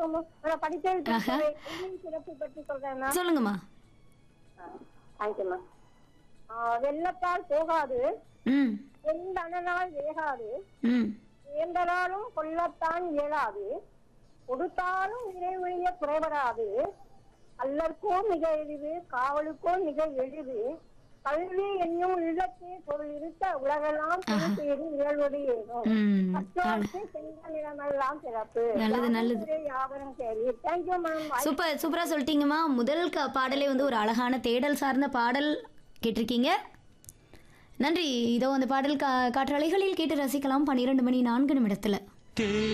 வணக்கம் நான் படித்தேன் சிறப்பு பற்றி சொல்றேன் மேம் சொல்லுங்கம்மா தேங்க்யூ மேம் வெள்ளத்தால் போகாது ம் வெந்தனால் வேகாது ம் வேந்தராலும் கொல்லத்தான் இயலாது கொடுத்தாலும் இறைவழிய குறைவராது அல்லற்கோ மிக எளிது காவலுக்கோ மிக எளிது கல்வி என்னும் இல்லத்தே பொருள் இருக்க உலகெல்லாம் திருப்பேறு நிகழ்வது ஏதும் ம் மற்றவருக்கு சென்ற நிலமெல்லாம் சிறப்பு நல்லது, நல்லது. யாவரும் சரி தேங்க்யூ மேம் சூப்பர் சூப்பரா சொல்லிட்டீங்கம்மா முதல் க பாடலே வந்து ஒரு அழகான தேடல் சார்ந்த பாடல் கேட்டிருக்கீங்க நன்றி இதோ அந்த பாடல் கா காற்றலைகளில் கேட்டு ரசிக்கலாம் பன்னிரெண்டு மணி நான்கு நிமிடத்துல